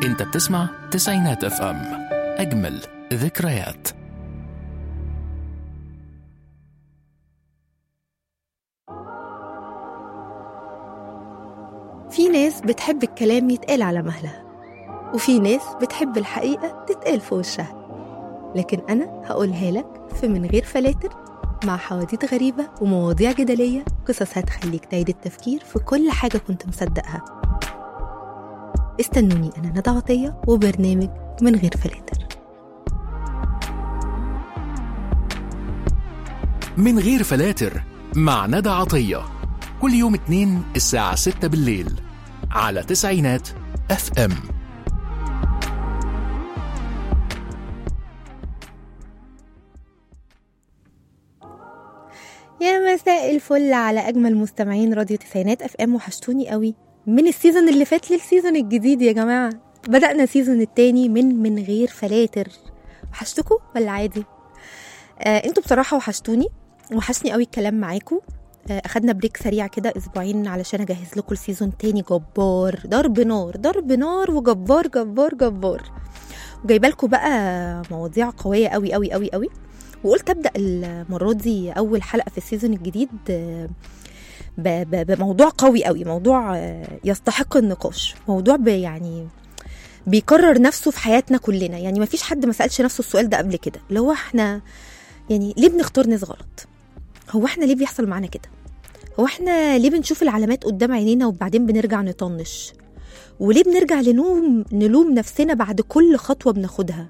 انت بتسمع تسعينات اف ام اجمل ذكريات في ناس بتحب الكلام يتقال على مهلها وفي ناس بتحب الحقيقة تتقال في وشها لكن أنا هقولها لك في من غير فلاتر مع حواديت غريبة ومواضيع جدلية قصص هتخليك تعيد التفكير في كل حاجة كنت مصدقها استنوني أنا ندى عطية وبرنامج من غير فلاتر من غير فلاتر مع ندى عطية كل يوم اتنين الساعة ستة بالليل على تسعينات اف ام يا مساء الفل على اجمل مستمعين راديو تسعينات اف ام وحشتوني قوي من السيزون اللي فات للسيزون الجديد يا جماعه بدانا السيزون التاني من من غير فلاتر وحشتكوا ولا عادي آه انتوا بصراحه وحشتوني وحشني قوي الكلام معاكم آه اخدنا بريك سريع كده اسبوعين علشان اجهز لكم السيزون تاني جبار ضرب نار ضرب نار وجبار جبار جبار وجايبه لكم بقى مواضيع قويه قوي قوي قوي قوي وقلت ابدا المره دي اول حلقه في السيزون الجديد آه، ب- ب- بموضوع قوي قوي موضوع آه، يستحق النقاش موضوع ب- يعني بيكرر نفسه في حياتنا كلنا يعني ما فيش حد ما سالش نفسه السؤال ده قبل كده اللي هو احنا يعني ليه بنختار ناس غلط هو احنا ليه بيحصل معانا كده هو احنا ليه بنشوف العلامات قدام عينينا وبعدين بنرجع نطنش وليه بنرجع لنوم نلوم نفسنا بعد كل خطوه بناخدها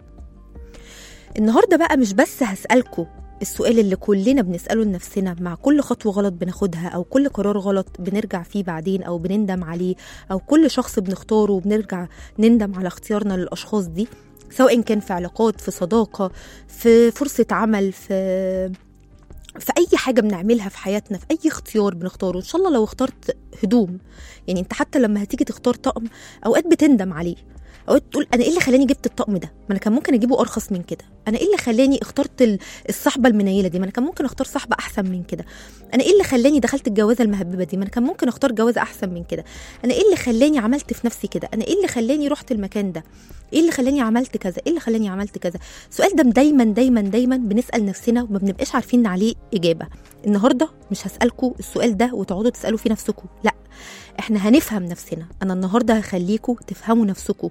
النهارده بقى مش بس هسألكوا السؤال اللي كلنا بنسأله لنفسنا مع كل خطوة غلط بناخدها أو كل قرار غلط بنرجع فيه بعدين أو بنندم عليه أو كل شخص بنختاره وبنرجع نندم على اختيارنا للأشخاص دي سواء كان في علاقات في صداقة في فرصة عمل في في أي حاجة بنعملها في حياتنا في أي اختيار بنختاره إن شاء الله لو اخترت هدوم يعني أنت حتى لما هتيجي تختار طقم أوقات بتندم عليه اوقات تقول انا ايه اللي خلاني جبت الطقم ده ما انا كان ممكن اجيبه ارخص من كده انا ايه اللي خلاني اخترت ال- الصحبه المنيله دي ما انا كان ممكن اختار صحبه احسن من كده انا ايه اللي خلاني دخلت الجوازه المهببه دي ما انا كان ممكن اختار جوازه احسن من كده انا ايه اللي خلاني عملت في نفسي كده انا ايه اللي خلاني رحت المكان ده ايه اللي خلاني عملت كذا ايه اللي خلاني عملت كذا السؤال ده دايما دايما دايما بنسال نفسنا وما بنبقاش عارفين عليه اجابه النهارده مش هسالكم السؤال ده وتقعدوا تسالوا فيه نفسكم لا احنا هنفهم نفسنا انا النهارده هخليكم تفهموا نفسكم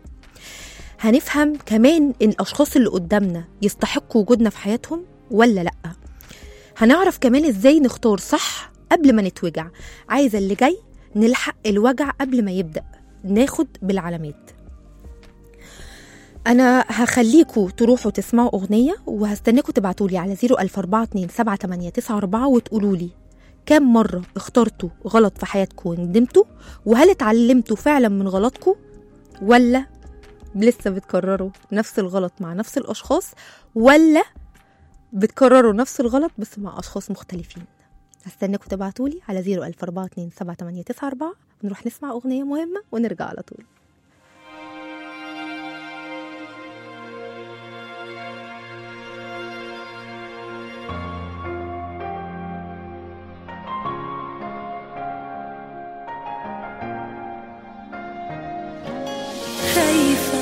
هنفهم كمان ان الاشخاص اللي قدامنا يستحقوا وجودنا في حياتهم ولا لا هنعرف كمان ازاي نختار صح قبل ما نتوجع عايزه اللي جاي نلحق الوجع قبل ما يبدا ناخد بالعلامات انا هخليكوا تروحوا تسمعوا اغنيه وهستناكوا تبعتولي على 004278994 وتقولوا لي كام مره اخترتوا غلط في حياتكم وندمتوا وهل اتعلمتوا فعلا من غلطكم ولا لسه بتكرروا نفس الغلط مع نفس الاشخاص ولا بتكرروا نفس الغلط بس مع اشخاص مختلفين هستناكم تبعتولي على 004278994 ونروح نسمع اغنيه مهمه ونرجع على طول خايفة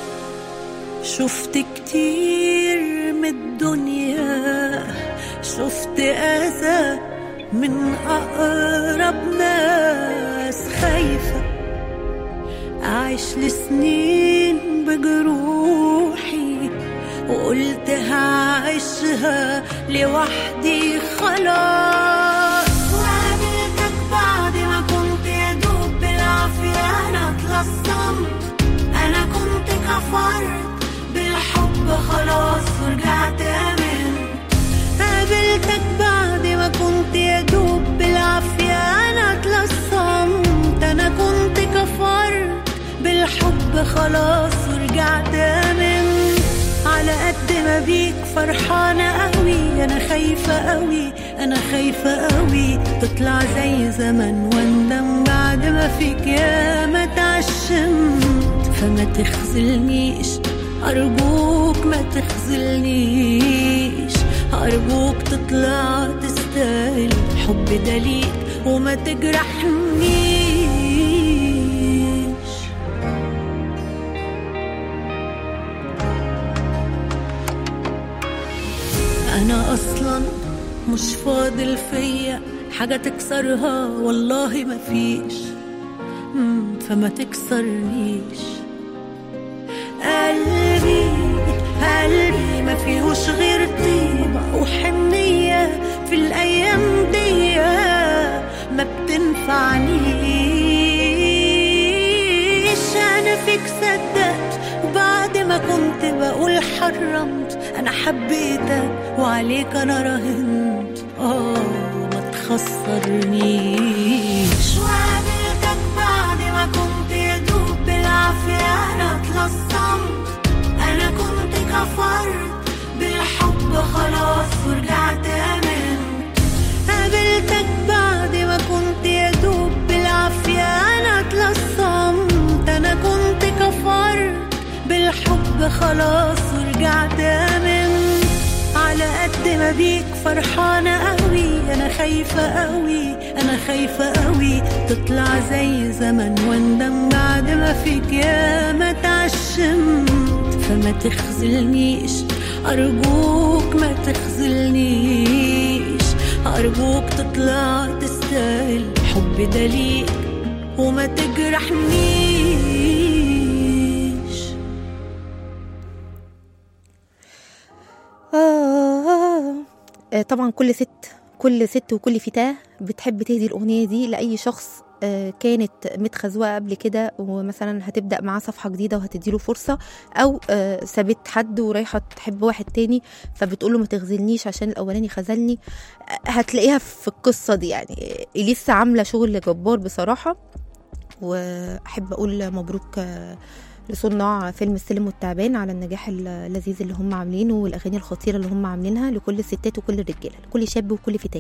شفت كتير من الدنيا شفت أذى من أقرب ناس خايفة أعيش لسنين بجروحي وقلت هعيشها لوحدي خلاص وقابلتك بعد ما كنت يا دوب بالعافية أنا اتلصمت أنا كنت كفرت بالحب خلاص ورجعت آمنت قابلتك بعد ما كنت يا دوب بالعافية أنا اتلصمت أنا كنت كفرت بالحب خلاص ورجعت آمنت على قد ما بيك فرحانة قوي أنا خايفة قوي أنا خايفة قوي تطلع زي زمان واندم بعد ما فيك يا ما تعشمت فما تخذلنيش أرجوك ما تخذلنيش أرجوك تطلع تستاهل الحب ده ليك وما تجرحنيش مش فاضل فيا حاجة تكسرها والله مفيش مم، فما تكسرنيش قلبي قلبي ما فيهوش غير طيبة وحنية في الأيام دي ما بتنفعنيش أنا فيك صدقت وبعد ما كنت بقول حرمت أنا حبيتك وعليك أنا راهنت آه ما تخسرنيش وقابلتك بعد ما كنت يدوب بالعافية أنا اتلصمت أنا كنت كفرت بالحب خلاص ورجعت آمنت قابلتك بعد ما كنت يدوب بالعافية أنا اتلصمت أنا كنت كفرت بالحب خلاص ورجعت آمنت على قد ما بيك فرحانة قوي أنا خايفة قوي أنا خايفة قوي تطلع زي زمن واندم بعد ما فيك يا ما تعشمت فما تخذلنيش أرجوك ما تخذلنيش أرجوك تطلع تستاهل حب ده ليك وما تجرحنيش آه آه، طبعا كل ست كل ست وكل فتاة بتحب تهدي الأغنية دي لأي شخص آه، كانت متخزوقة قبل كده ومثلا هتبدأ معاه صفحة جديدة وهتديله فرصة أو آه، سابت حد ورايحة تحب واحد تاني فبتقوله ما تخذلنيش عشان الأولاني خذلني آه، هتلاقيها في القصة دي يعني إليسا عاملة شغل جبار بصراحة وأحب أقول مبروك آه، لصناع فيلم السلم والتعبان على النجاح اللذيذ اللي هم عاملينه والاغاني الخطيره اللي هم عاملينها لكل الستات وكل الرجاله لكل شاب وكل فتاه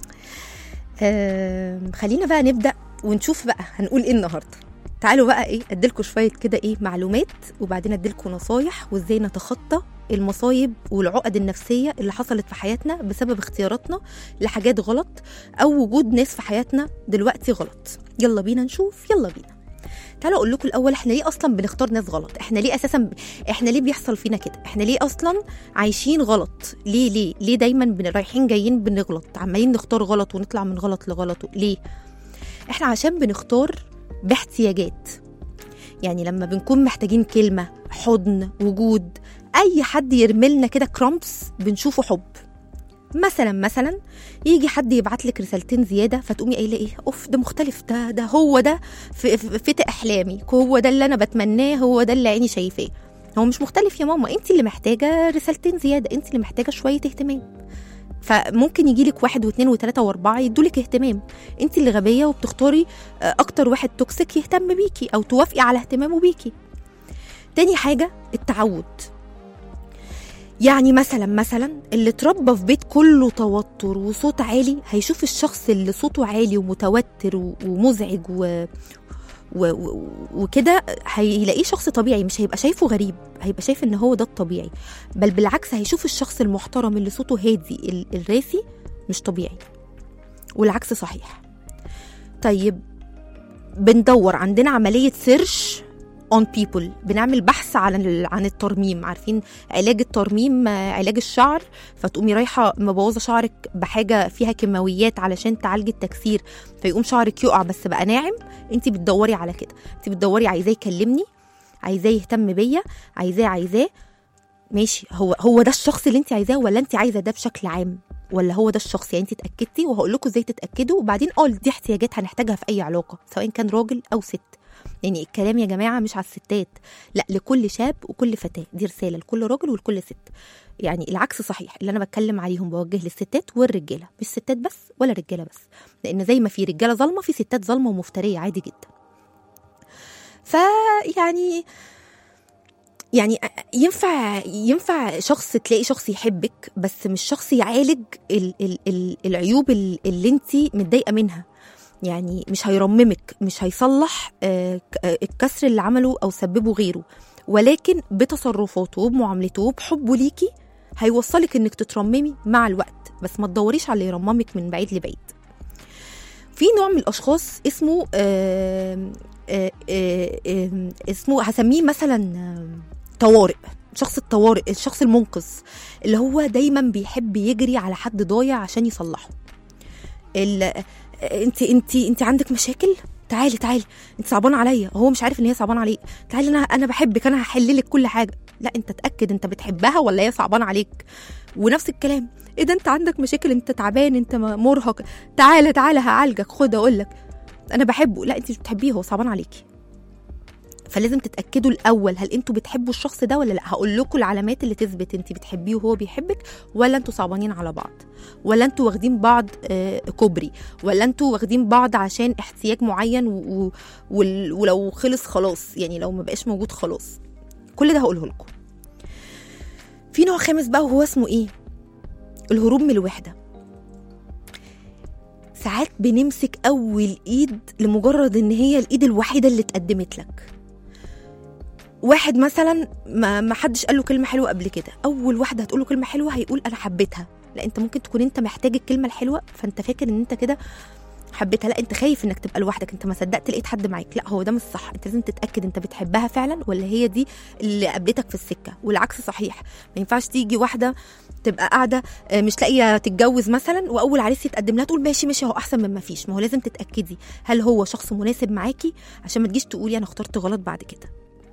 آم، خلينا بقى نبدا ونشوف بقى هنقول ايه النهارده تعالوا بقى ايه اديلكوا شويه كده ايه معلومات وبعدين اديلكوا نصايح وازاي نتخطى المصايب والعقد النفسيه اللي حصلت في حياتنا بسبب اختياراتنا لحاجات غلط او وجود ناس في حياتنا دلوقتي غلط يلا بينا نشوف يلا بينا تعالوا اقول لكم الاول احنا ليه اصلا بنختار ناس غلط احنا ليه اساسا ب... احنا ليه بيحصل فينا كده احنا ليه اصلا عايشين غلط ليه ليه ليه دايما بن... رايحين جايين بنغلط عمالين نختار غلط ونطلع من غلط لغلط ليه احنا عشان بنختار باحتياجات يعني لما بنكون محتاجين كلمة حضن وجود أي حد يرملنا كده كرامبس بنشوفه حب مثلا مثلا يجي حد يبعت لك رسالتين زياده فتقومي قايله ايه اوف ده مختلف ده ده هو ده في في- فتى احلامي هو ده اللي انا بتمناه هو ده اللي عيني شايفاه هو مش مختلف يا ماما انت اللي محتاجه رسالتين زياده انت اللي محتاجه شويه اهتمام فممكن يجي لك واحد واثنين وثلاثة وأربعة يدولك اهتمام انت اللي غبية وبتختاري آه، أكتر واحد توكسيك يهتم بيكي أو توافقي على اهتمامه بيكي تاني حاجة التعود يعني مثلا مثلا اللي اتربى في بيت كله توتر وصوت عالي هيشوف الشخص اللي صوته عالي ومتوتر و- ومزعج و... و... و... وكده هيلاقيه شخص طبيعي مش هيبقى شايفه غريب هيبقى شايف ان هو ده الطبيعي بل بالعكس هيشوف الشخص المحترم اللي صوته هادي ال- الراسي مش طبيعي والعكس صحيح طيب بندور عندنا عملية سيرش on people بنعمل بحث عن ال- عن الترميم عارفين علاج الترميم آه، علاج الشعر فتقومي رايحه مبوظه شعرك بحاجه فيها كيماويات علشان تعالجي التكسير فيقوم شعرك يقع بس بقى ناعم انت بتدوري على كده انت بتدوري عايزاه يكلمني عايزاه يهتم بيا عايزاه عايزاه ماشي هو هو ده الشخص اللي انت عايزاه ولا انت عايزه ده بشكل عام ولا هو ده الشخص يعني انت اتاكدتي وهقول لكم ازاي تتاكدوا وبعدين اه دي احتياجات هنحتاجها في اي علاقه سواء كان راجل او ست يعني الكلام يا جماعه مش على الستات لا لكل شاب وكل فتاه دي رساله لكل راجل ولكل ست يعني العكس صحيح اللي انا بتكلم عليهم بوجه للستات والرجاله مش ستات بس ولا رجاله بس لان زي ما في رجاله ظالمه في ستات ظالمه ومفتريه عادي جدا فيعني يعني ينفع ينفع شخص تلاقي شخص يحبك بس مش شخص يعالج ال ال ال العيوب ال- اللي انت متضايقه منها يعني مش هيرممك مش هيصلح آه، ك- آه، الكسر اللي عمله او سببه غيره ولكن بتصرفاته وبمعاملته وبحبه ليكي هيوصلك انك تترممي مع الوقت بس ما تدوريش على اللي يرممك من بعيد لبعيد في نوع من الاشخاص اسمه آه آه آه آه اسمه هسميه مثلا آه طوارئ شخص الطوارئ الشخص المنقذ اللي هو دايما بيحب يجري على حد ضايع عشان يصلحه ال- انت انت انت عندك مشاكل تعالي تعالي انت صعبانه عليا هو مش عارف ان هي صعبانه عليه تعالي انا انا بحبك انا هحل لك كل حاجه لا انت اتاكد انت بتحبها ولا هي صعبانه عليك ونفس الكلام ايه ده انت عندك مشاكل انت تعبان انت م- مرهق تعالى تعالى هعالجك خد اقول لك انا بحبه لا انت مش بتحبيه هو صعبان عليكي فلازم تتاكدوا الاول هل انتوا بتحبوا الشخص ده ولا لا هقول لكم العلامات اللي تثبت انت بتحبيه وهو بيحبك ولا انتوا صعبانين على بعض ولا انتوا واخدين بعض آه، كوبري ولا انتوا واخدين بعض عشان احتياج معين و... و... وال- ولو خلص خلاص يعني لو ما بقاش موجود خلاص كل ده هقوله لكم في نوع خامس بقى وهو اسمه ايه الهروب من الوحده ساعات بنمسك اول ايد لمجرد ان هي الايد الوحيده اللي اتقدمت لك واحد مثلا ما ما حدش قال له كلمه حلوه قبل كده اول واحده هتقول له كلمه حلوه هيقول انا حبيتها لا انت ممكن تكون انت محتاج الكلمه الحلوه فانت فاكر ان انت كده حبيتها لا انت خايف انك تبقى لوحدك انت ما صدقت لقيت حد معاك لا هو ده مش صح انت لازم تتاكد انت بتحبها فعلا ولا هي دي اللي قابلتك في السكه والعكس صحيح ما ينفعش تيجي واحده تبقى قاعده آه، مش لاقيه تتجوز مثلا واول عريس يتقدم لها تقول ماشي ماشي هو احسن من ما فيش ما هو لازم تتاكدي هل هو شخص مناسب معاكي عشان ما تجيش تقولي انا اخترت غلط بعد كده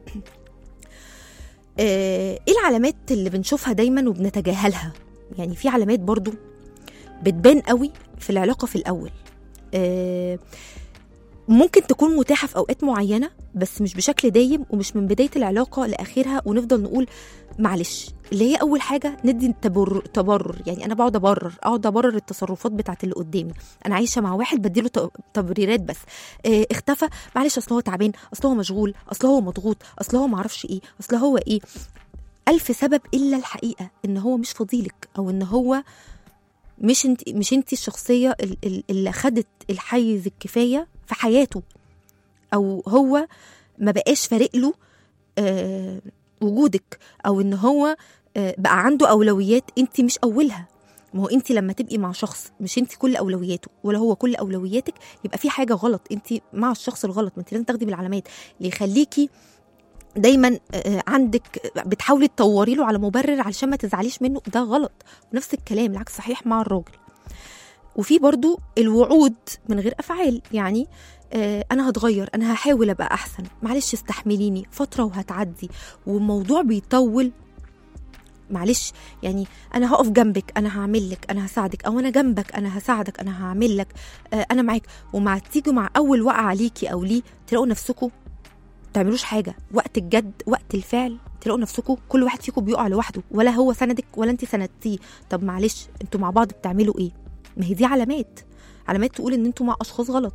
آه، ايه العلامات اللي بنشوفها دايما وبنتجاهلها يعني في علامات برضو بتبان قوي في العلاقه في الاول آه، ممكن تكون متاحه في اوقات معينه بس مش بشكل دايم ومش من بدايه العلاقه لاخرها ونفضل نقول معلش اللي هي اول حاجه ندي تبرر تبرر يعني انا بقعد ابرر اقعد ابرر التصرفات بتاعت اللي قدامي انا عايشه مع واحد بديله ت- تبريرات بس آه اختفى معلش اصل هو تعبان اصل هو مشغول اصل هو مضغوط اصل هو معرفش ايه اصل هو ايه ألف سبب إلا الحقيقة إن هو مش فضيلك أو إن هو مش انت مش انت الشخصية ال- ال- اللي خدت الحيز الكفاية في حياته أو هو ما بقاش فارق له آه وجودك أو إن هو آه بقى عنده أولويات انت مش أولها ما هو انت لما تبقي مع شخص مش انت كل اولوياته ولا هو كل اولوياتك يبقى في حاجه غلط انت مع الشخص الغلط ما انت لازم تاخدي بالعلامات اللي يخليكي دايما آه، عندك بتحاولي تطوري له على مبرر علشان ما تزعليش منه ده غلط ونفس الكلام العكس صحيح مع الراجل وفي برضو الوعود من غير افعال يعني آه انا هتغير انا هحاول ابقى احسن معلش استحمليني فتره وهتعدي والموضوع بيطول معلش يعني انا هقف جنبك انا هعمل لك انا هساعدك او انا جنبك انا هساعدك انا هعمل لك آه انا معاك ومع تيجوا مع اول وقعه عليكي او ليه تلاقوا نفسكم تعملوش حاجه وقت الجد وقت الفعل تلاقوا نفسكم كل واحد فيكم بيقع لوحده ولا هو سندك ولا انت سندتيه طب معلش انتوا مع بعض بتعملوا ايه ما هي دي علامات علامات تقول ان انتوا مع اشخاص غلط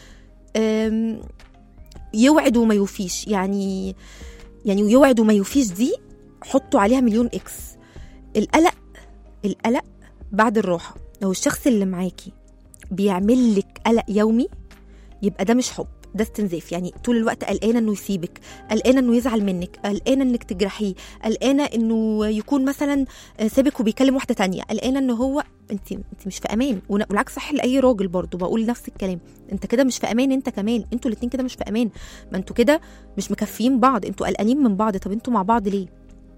أم، يوعد وما يوفيش يعني يعني يوعد وما يوفيش دي حطوا عليها مليون اكس القلق القلق بعد الراحه لو الشخص اللي معاكي بيعمل لك قلق يومي يبقى ده مش حب ده استنزاف يعني طول الوقت قلقانه انه يسيبك قلقانه انه يزعل منك قلقانه انك تجرحيه قلقانه انه يكون مثلا سابك وبيكلم واحده تانية قلقانه ان هو انت انت مش في امان ون- والعكس صح لاي راجل برضو بقول نفس الكلام انت كده مش في امان انت كمان انتوا الاتنين كده مش في امان ما انتوا كده مش مكفيين بعض انتوا قلقانين من بعض طب انتوا مع بعض ليه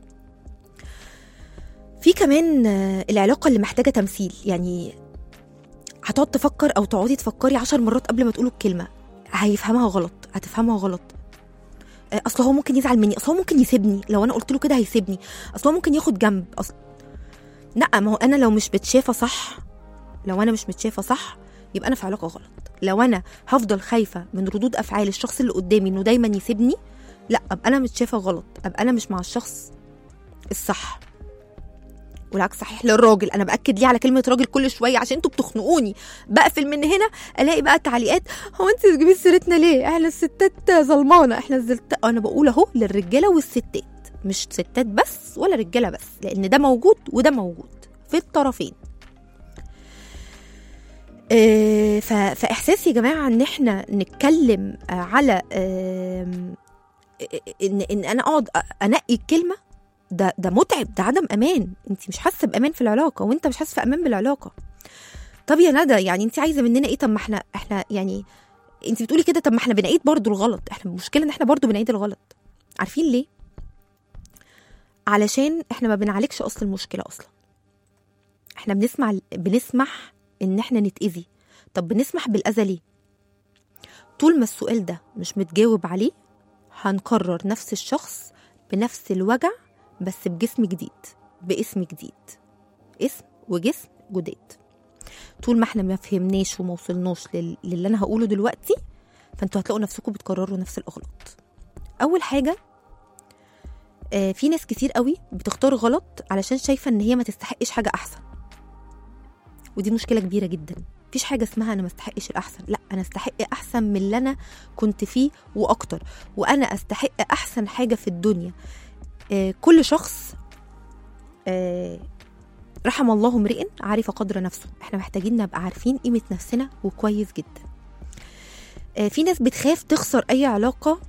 في كمان آه، العلاقه اللي محتاجه تمثيل يعني هتقعد تفكر او تقعدي تفكري عشر مرات قبل ما تقولوا الكلمه هيفهمها غلط هتفهمها غلط آه، اصل هو ممكن يزعل مني اصل هو ممكن يسيبني لو انا قلت له كده هيسيبني اصل هو ممكن ياخد جنب اصل لا ما هو انا لو مش متشافه صح لو انا مش متشافه صح يبقى انا في علاقه غلط لو انا هفضل خايفه من ردود افعال الشخص اللي قدامي انه دايما يسيبني لا ابقى انا متشافه غلط ابقى انا مش مع الشخص الصح والعكس صحيح للراجل انا باكد ليه على كلمه راجل كل شويه عشان انتوا بتخنقوني بقفل من هنا الاقي بقى تعليقات هو انت بتجيبي سيرتنا ليه احنا الستات ظلمانه احنا الزلت... انا بقول اهو للرجاله والستات مش ستات بس ولا رجاله بس لان ده موجود وده موجود في الطرفين آه، ف- فاحساس يا جماعه ان احنا نتكلم آه، على آم، ان ان انا اقعد انقي الكلمه ده ده متعب ده عدم امان انت مش حاسه بامان في العلاقه وانت مش حاسه في امان بالعلاقه طب يا ندى يعني انت عايزه مننا ايه طب ما احنا احنا يعني انت بتقولي كده طب ما احنا بنعيد برضو الغلط احنا المشكله ان احنا برضو بنعيد الغلط عارفين ليه علشان احنا ما بنعالجش اصل المشكله اصلا احنا بنسمع بنسمح ان احنا نتاذي طب بنسمح بالاذى ليه طول ما السؤال ده مش متجاوب عليه هنكرر نفس الشخص بنفس الوجع بس بجسم جديد باسم جديد اسم وجسم جداد طول ما احنا ما فهمناش وما وصلناش لل- للي انا هقوله دلوقتي فانتوا هتلاقوا نفسكم بتكرروا نفس الاغلاط اول حاجه آه، في ناس كتير قوي بتختار غلط علشان شايفه ان هي ما تستحقش حاجه احسن ودي مشكله كبيره جدا مفيش حاجه اسمها انا ما استحقش الاحسن لا انا استحق احسن من اللي انا كنت فيه واكتر وانا استحق احسن حاجه في الدنيا آه، كل شخص آه، رحم الله امرئ عرف قدر نفسه احنا محتاجين نبقى عارفين قيمه نفسنا وكويس جدا آه، في ناس بتخاف تخسر اي علاقه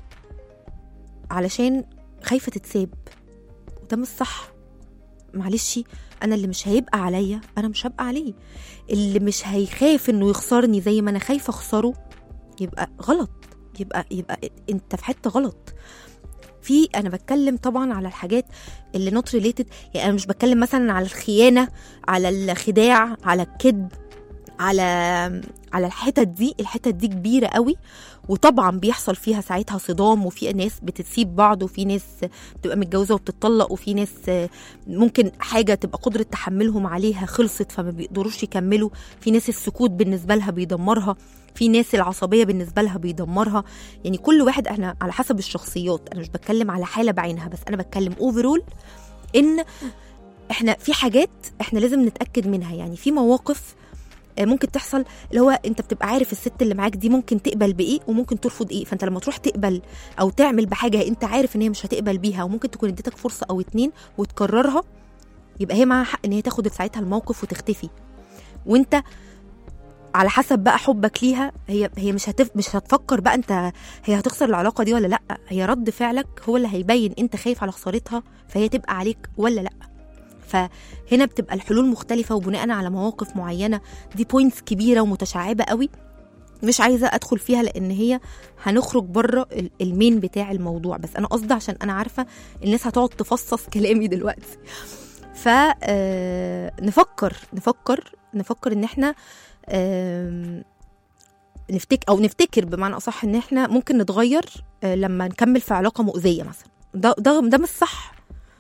علشان خايفه تتساب وده مش صح معلش انا اللي مش هيبقى عليا انا مش هبقى عليه اللي مش هيخاف انه يخسرني زي ما انا خايفه اخسره يبقى غلط يبقى يبقى انت في حته غلط في انا بتكلم طبعا على الحاجات اللي نوت ريليتد يعني انا مش بتكلم مثلا على الخيانه على الخداع على الكذب على على الحتت دي الحتت دي كبيره قوي وطبعا بيحصل فيها ساعتها صدام وفي ناس بتسيب بعض وفي ناس بتبقى متجوزه وبتطلق وفي ناس ممكن حاجه تبقى قدره تحملهم عليها خلصت فما بيقدروش يكملوا في ناس السكوت بالنسبه لها بيدمرها في ناس العصبيه بالنسبه لها بيدمرها يعني كل واحد احنا على حسب الشخصيات انا مش بتكلم على حاله بعينها بس انا بتكلم اوفرول ان احنا في حاجات احنا لازم نتاكد منها يعني في مواقف آه، ممكن تحصل اللي هو انت بتبقى عارف الست اللي معاك دي ممكن تقبل بايه وممكن ترفض ايه فانت لما تروح تقبل او تعمل بحاجه انت عارف ان هي مش هتقبل بيها وممكن تكون اديتك فرصه او اتنين وتكررها يبقى هي معاها حق ان هي تاخد ساعتها الموقف وتختفي وانت على حسب بقى حبك ليها هي هي مش هتف مش هتفكر بقى انت هي هتخسر العلاقه دي ولا لا هي رد فعلك هو اللي هيبين انت خايف على خسارتها فهي تبقى عليك ولا لا فهنا بتبقى الحلول مختلفه وبناء على مواقف معينه دي بوينتس كبيره ومتشعبه قوي مش عايزه ادخل فيها لان هي هنخرج بره ال- المين بتاع الموضوع بس انا قصدي عشان انا عارفه الناس هتقعد تفصص كلامي دلوقتي ف آه، نفكر نفكر نفكر ان احنا آم، نفتك او نفتكر بمعنى اصح ان احنا ممكن نتغير آه، لما نكمل في علاقه مؤذيه مثلا ده ده ده مش صح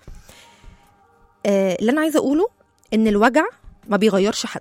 آه، اللي انا عايزه اقوله ان الوجع ما بيغيرش حد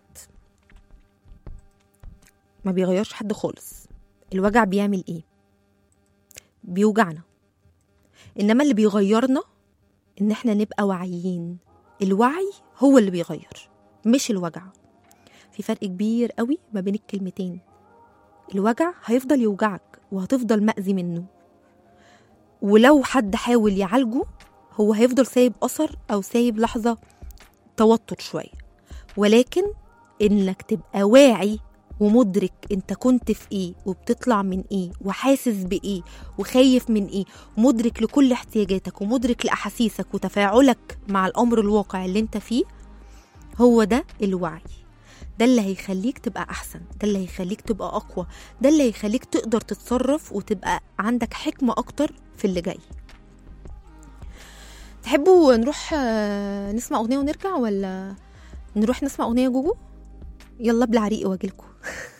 ما بيغيرش حد خالص الوجع بيعمل ايه بيوجعنا انما اللي بيغيرنا ان احنا نبقى واعيين الوعي هو اللي بيغير مش الوجع في فرق كبير قوي ما بين الكلمتين الوجع هيفضل يوجعك وهتفضل مأذي منه ولو حد حاول يعالجه هو هيفضل سايب أثر أو سايب لحظة توتر شوية ولكن إنك تبقى واعي ومدرك انت كنت في ايه وبتطلع من ايه وحاسس بايه وخايف من ايه مدرك لكل احتياجاتك ومدرك لاحاسيسك وتفاعلك مع الامر الواقع اللي انت فيه هو ده الوعي ده اللي هيخليك تبقى احسن ده اللي هيخليك تبقى اقوى ده اللي هيخليك تقدر تتصرف وتبقى عندك حكمة اكتر في اللي جاي تحبوا نروح آه، نسمع اغنية ونرجع ولا نروح نسمع اغنية جوجو يلا بالعريق واجيلكوا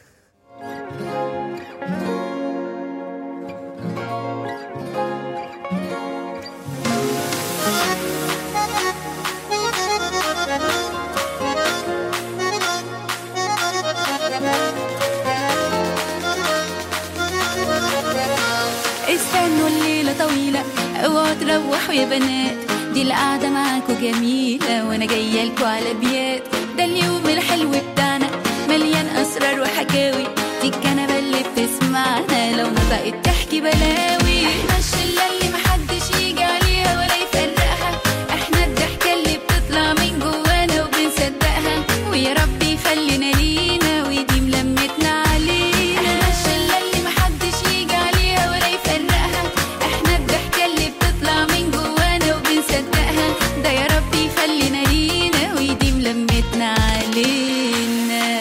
استنوا الليلة طويلة اوعوا تروحوا يا بنات دي القعدة معاكوا جميلة وانا جاية لكوا على بيات ده اليوم الحلو بتاعنا مليان اسرار وحكاوي دي الكنبة اللي بتسمعنا لو نطقت تحكي بلاوي احنا الشلة اللي محدش يجي عليها ولا يفرقها احنا الضحكة اللي بتطلع من جوانا وبنصدقها ويا رب يخلينا لينا ويديم لمتنا علينا احنا الشلة اللي محدش يجي عليها ولا يفرقها احنا الضحكة اللي بتطلع من جوانا وبنصدقها ده يا رب يخلينا لينا ويديم لمتنا علينا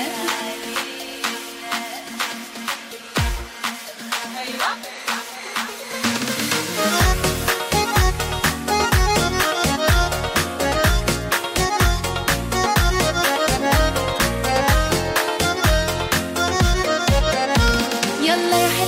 أنا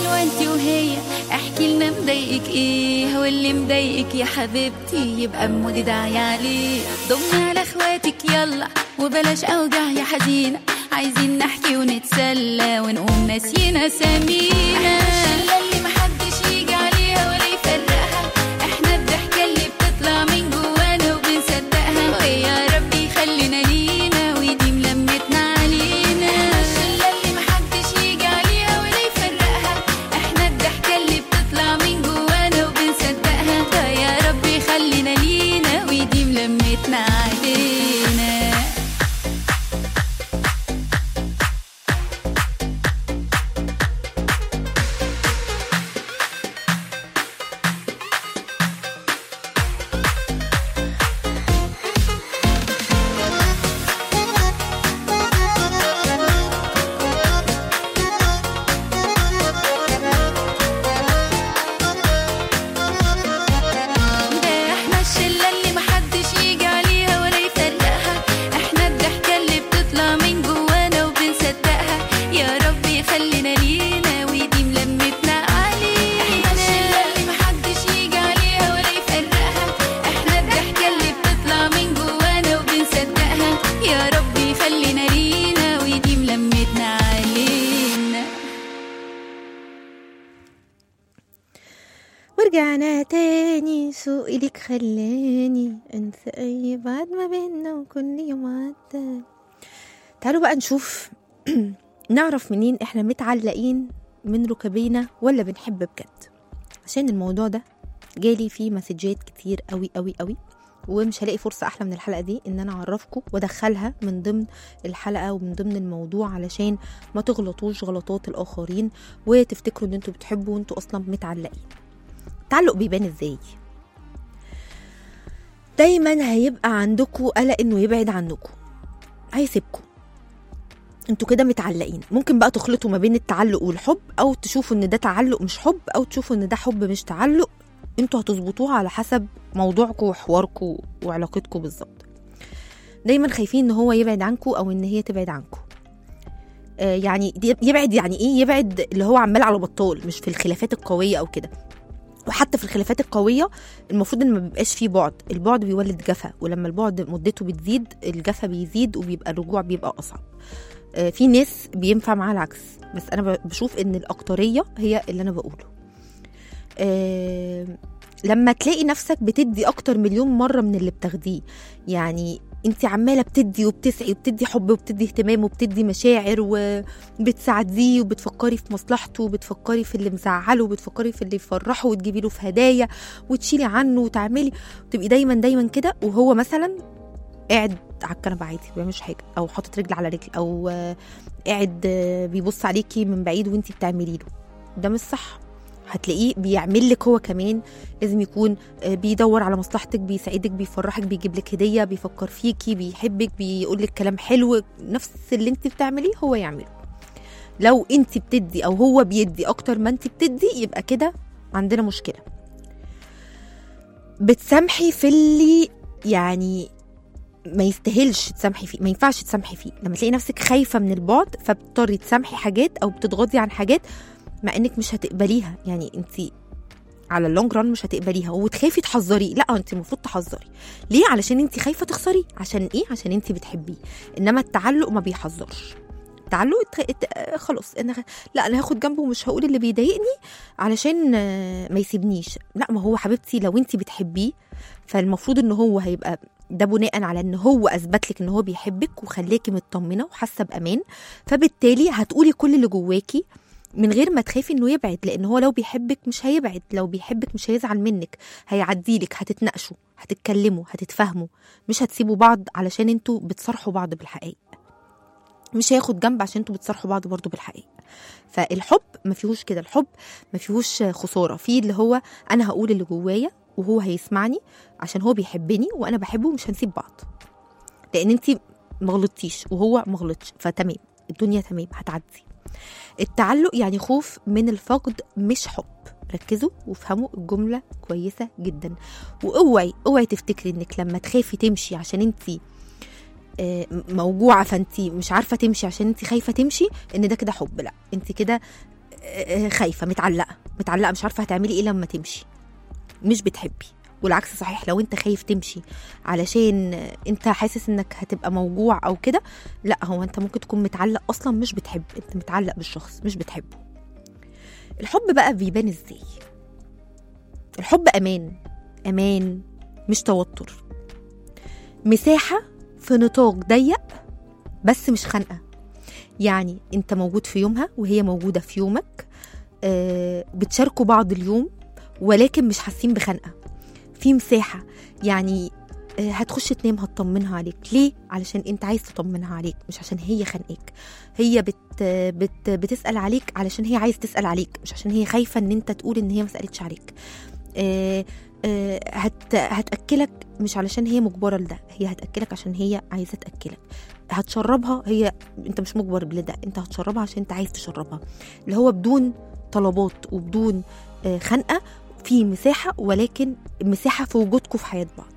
ايوه انت وهي احكي لنا مضايقك ايه واللي مضايقك يا حبيبتي يبقى مودي داعي عليه ضمي على اخواتك يلا وبلاش اوجع يا حزينه عايزين نحكي ونتسلى ونقوم ناسيين اسامينا الشله اللي محدش يجي عليها ولا يفرقها احنا الضحكه اللي بتطلع من جوانا وبنصدقها ويا ربي يخلينا لينا ويديم لمتنا علينا الشله اللي محدش يجي عليها ولا يفرقها احنا الضحكه اللي بتطلع من جوانا وبنصدقها ويا ربي يخلينا لينا ويديم لمتنا علينا ده احنا الشلة اللي محدش يجي عليها ولا يفرقها احنا الضحكة اللي بتطلع من جوانا وبنصدقها يا رب يخلينا لينا ويديم لمتنا علينا احنا الشلة اللي محدش يجي عليها ولا يفرقها احنا الضحكة اللي بتطلع من جوانا وبنصدقها يا رب يخلينا لينا ويديم لمتنا علينا ورجعنا تاني سوقي ليك خلاني انسى اي بعد ما بينا وكل يوم عدى تعالوا بقى نشوف نعرف منين احنا متعلقين من ركبينا ولا بنحب بجد عشان الموضوع ده جالي فيه مسجات كتير قوي قوي قوي ومش هلاقي فرصة أحلى من الحلقة دي إن أنا أعرفكم وأدخلها من ضمن الحلقة ومن ضمن الموضوع علشان ما تغلطوش غلطات الآخرين وتفتكروا إن أنتوا بتحبوا وأنتوا أصلا متعلقين التعلق بيبان ازاي دايما هيبقى عندكم قلق انه يبعد عنكم هيسيبكم انتوا كده متعلقين ممكن بقى تخلطوا ما بين التعلق والحب او تشوفوا ان ده تعلق مش حب او تشوفوا ان ده حب مش تعلق انتوا هتظبطوها على حسب موضوعكم وحواركم وعلاقتكم بالظبط دايما خايفين ان هو يبعد عنكم او ان هي تبعد عنكم آه يعني دي- يبعد يعني ايه يبعد اللي هو عمال على بطال مش في الخلافات القويه او كده وحتى في الخلافات القويه المفروض ان ما بيبقاش فيه بعد البعد بيولد جفا ولما البعد مدته بتزيد الجفا بيزيد وبيبقى الرجوع بيبقى اصعب آه، في ناس بينفع معاها العكس بس انا ب- بشوف ان الاكتريه هي اللي انا بقوله آه، لما تلاقي نفسك بتدي اكتر مليون مره من اللي بتاخديه يعني انت عماله بتدي وبتسعي وبتدي حب وبتدي اهتمام وبتدي مشاعر وبتساعديه وبتفكري في مصلحته وبتفكري في اللي مزعله وبتفكري في اللي يفرحه وتجيبي له في هدايا وتشيلي عنه وتعملي وتبقي دايما دايما كده وهو مثلا قاعد على الكنبه عادي ما بيعملش حاجه او حاطط رجل على رجل او آه، قاعد آه، بيبص عليكي من بعيد وانتي بتعملي له ده مش صح هتلاقيه بيعمل لك هو كمان لازم يكون آه، بيدور على مصلحتك بيساعدك بيفرحك بيجيب لك هديه بيفكر فيكي بيحبك بيقول لك كلام حلو نفس اللي انت بتعمليه هو يعمله لو انت بتدي او هو بيدي اكتر ما انت بتدي يبقى كده عندنا مشكله بتسامحي في اللي يعني ما يستاهلش تسامحي فيه ما ينفعش تسامحي فيه لما تلاقي نفسك خايفه من البعد فبتضطري تسامحي حاجات او بتتغاضي عن حاجات مع انك مش هتقبليها يعني انت على اللونج ران مش هتقبليها وتخافي تحذري لا انت المفروض تحذري ليه علشان انت خايفه تخسري عشان ايه عشان انت بتحبيه انما التعلق ما بيحذرش التعلق ات... ات... آه، خلاص انا خ- لا انا هاخد جنبه ومش هقول اللي بيضايقني علشان آه، ما يسيبنيش لا ما هو حبيبتي لو انت بتحبيه فالمفروض ان هو هيبقى ده بناء على ان هو اثبت لك ان هو بيحبك وخلاكي مطمنه وحاسه بامان فبالتالي هتقولي كل اللي جواكي من غير ما تخافي انه يبعد لان هو لو بيحبك مش هيبعد لو بيحبك مش هيزعل منك هيعديلك هتتناقشوا هتتكلموا هتتفاهموا مش هتسيبوا بعض علشان انتوا بتصارحوا بعض بالحقائق مش هياخد جنب عشان انتوا بتصارحوا بعض برضو بالحقيقه فالحب ما فيهوش كده الحب ما فيهوش خساره فيه اللي هو انا هقول اللي جوايا وهو هيسمعني عشان هو بيحبني وانا بحبه ومش هنسيب بعض لان انت ما غلطتيش وهو ما غلطش فتمام الدنيا تمام هتعدي التعلق يعني خوف من الفقد مش حب ركزوا وافهموا الجملة كويسة جدا واوعي اوعي تفتكري انك لما تخافي تمشي عشان انت موجوعة فانت مش عارفة تمشي عشان انت خايفة تمشي ان ده كده حب لا انت كده آه، خايفه متعلقه متعلقه مش عارفه هتعملي ايه لما تمشي مش بتحبي والعكس صحيح لو انت خايف تمشي علشان انت حاسس انك هتبقى موجوع او كده لا هو انت ممكن تكون متعلق اصلا مش بتحب انت متعلق بالشخص مش بتحبه الحب بقى بيبان ازاي الحب امان امان مش توتر مساحه في نطاق ضيق بس مش خنقه يعني انت موجود في يومها وهي موجوده في يومك آه بتشاركوا بعض اليوم ولكن مش حاسين بخنقه في مساحه يعني آه، هتخش تنام هتطمنها عليك ليه علشان انت عايز تطمنها عليك مش عشان هي خانقاك هي بت بت بتسال عليك علشان هي عايز تسال عليك مش عشان هي خايفه ان انت تقول ان هي ما سالتش عليك آه، آه، هت هتاكلك مش علشان هي مجبره لده هي هتاكلك عشان هي عايزه تاكلك هتشربها هي انت مش مجبر لده انت هتشربها عشان انت عايز تشربها اللي هو بدون طلبات وبدون آه، خنقه في مساحه ولكن مساحه في وجودكم في حياه بعض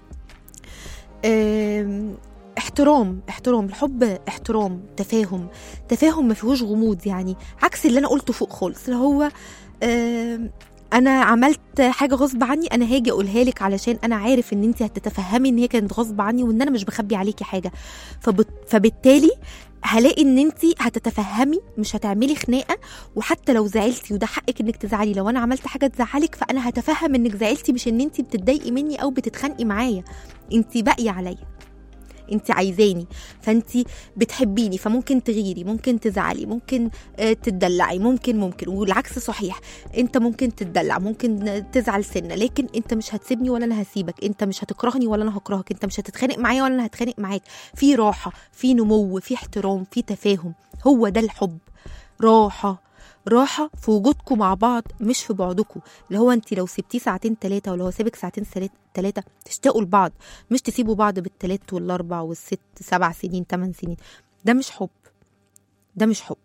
آم، احترام احترام الحب احترام تفاهم تفاهم ما فيهوش غموض يعني عكس اللي انا قلته فوق خالص اللي هو آم، انا عملت حاجه غصب عني انا هاجي اقولها لك علشان انا عارف ان انت هتتفهمي ان هي كانت غصب عني وان انا مش بخبي عليكي حاجه فبت... فبالتالي هلاقي ان انت هتتفهمي مش هتعملي خناقه وحتى لو زعلتي وده حقك انك تزعلي لو انا عملت حاجه تزعلك فانا هتفهم انك زعلتي مش ان انت بتتضايقي مني او بتتخانقي معايا انت باقيه عليا انت عايزاني فانت بتحبيني فممكن تغيري ممكن تزعلي ممكن آه، تدلعي ممكن ممكن والعكس صحيح انت ممكن تدلع ممكن تزعل سنه لكن انت مش هتسيبني ولا انا هسيبك انت مش هتكرهني ولا انا هكرهك انت مش هتتخانق معايا ولا انا هتخانق معاك في راحه في نمو في احترام في تفاهم هو ده الحب راحه راحة في وجودكم مع بعض مش في بعدكم اللي هو انت لو سبتيه ساعتين ثلاثة ولو هو سابك ساعتين ثلاثة تشتاقوا لبعض مش تسيبوا بعض بالثلاث والاربع والست سبع سنين ثمان سنين ده مش حب ده مش حب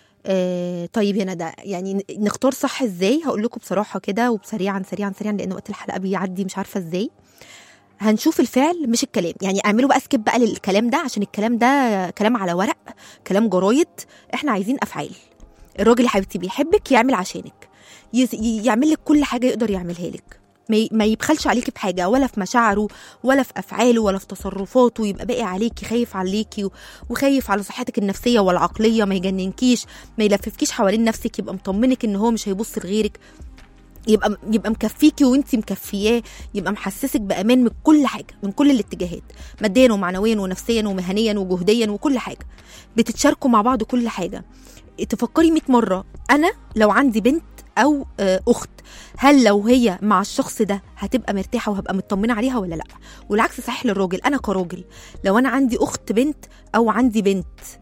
آه طيب يا ندى يعني نختار صح ازاي هقول لكم بصراحه كده وبسريعا سريعا سريعا لان وقت الحلقه بيعدي مش عارفه ازاي هنشوف الفعل مش الكلام يعني اعملوا بقى سكيب بقى للكلام ده عشان الكلام ده كلام على ورق كلام جرايد احنا عايزين افعال الراجل يا حبيبتي بيحبك يعمل عشانك يز- ي- يعمل لك كل حاجه يقدر يعملها لك ما ي- ما يبخلش عليكي بحاجه ولا في مشاعره ولا في افعاله ولا في تصرفاته يبقى باقي عليكي خايف عليكي و- وخايف على صحتك النفسيه والعقليه ما يجننكيش ما يلففكيش حوالين نفسك يبقى مطمنك ان هو مش هيبص لغيرك يبقى يبقى مكفيكي وانت مكفياه يبقى محسسك بامان من كل حاجه من كل الاتجاهات ماديا ومعنويا ونفسيا ومهنيا وجهديا وكل حاجه بتتشاركوا مع بعض كل حاجه تفكري 100 مره انا لو عندي بنت او آه، اخت هل لو هي مع الشخص ده هتبقى مرتاحه وهبقى مطمنه عليها ولا لا والعكس صحيح للراجل انا كراجل لو انا عندي اخت بنت او عندي بنت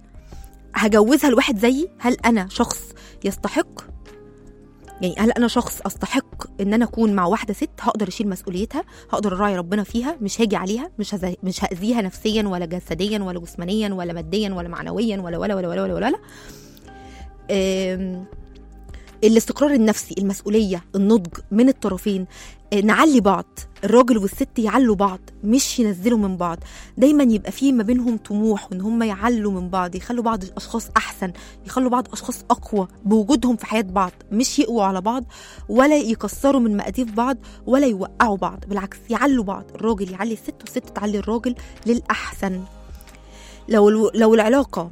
هجوزها لواحد زيي هل انا شخص يستحق يعني هل انا شخص استحق ان انا اكون مع واحده ست هقدر اشيل مسؤوليتها هقدر اراعي ربنا فيها مش هاجي عليها مش هز... مش هاذيها نفسيا ولا جسديا ولا جسمانيا ولا ماديا ولا معنويا ولا ولا ولا ولا ولا, ولا, ولا. أم... الاستقرار النفسي المسؤوليه النضج من الطرفين آه، نعلي بعض الراجل والست يعلوا بعض مش ينزلوا من بعض دايما يبقى في ما بينهم طموح وان هم يعلوا من بعض يخلوا بعض اشخاص احسن يخلوا بعض اشخاص اقوى بوجودهم في حياه بعض مش يقووا على بعض ولا يكسروا من مقاديف بعض ولا يوقعوا بعض بالعكس يعلوا بعض الراجل يعلي الست والست تعلي الراجل للاحسن لو الو- لو العلاقه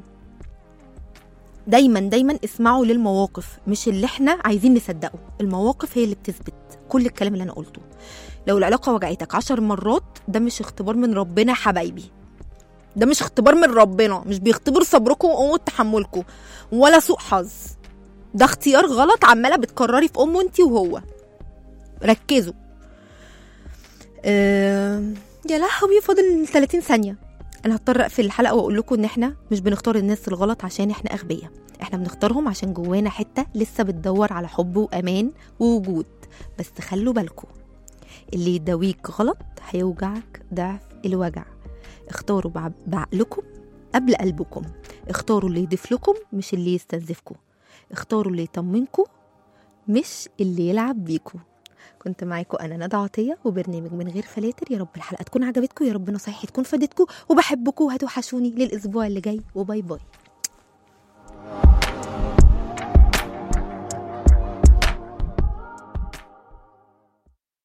دايما دايما اسمعوا للمواقف مش اللي احنا عايزين نصدقه المواقف هي اللي بتثبت كل الكلام اللي انا قلته لو العلاقه وجعتك عشر مرات ده مش اختبار من ربنا يا حبايبي ده مش اختبار من ربنا مش بيختبر صبركم وقوة تحملكم ولا سوء حظ ده اختيار غلط عماله بتكرري في امه انت وهو ركزوا أه... يا لهوي فاضل 30 ثانيه انا هضطر اقفل الحلقه واقول لكم ان احنا مش بنختار الناس الغلط عشان احنا اغبياء احنا بنختارهم عشان جوانا حته لسه بتدور على حب وامان ووجود بس خلوا بالكم اللي يداويك غلط هيوجعك ضعف الوجع اختاروا بع- بعقلكم قبل قلبكم اختاروا اللي يضيف لكم مش اللي يستنزفكم اختاروا اللي يطمنكم مش اللي يلعب بيكم كنت معاكم انا ندى عطيه وبرنامج من غير فلاتر يا رب الحلقه تكون عجبتكم يا رب نصايحي تكون فادتكم وبحبكم وهتوحشوني للاسبوع اللي جاي وباي باي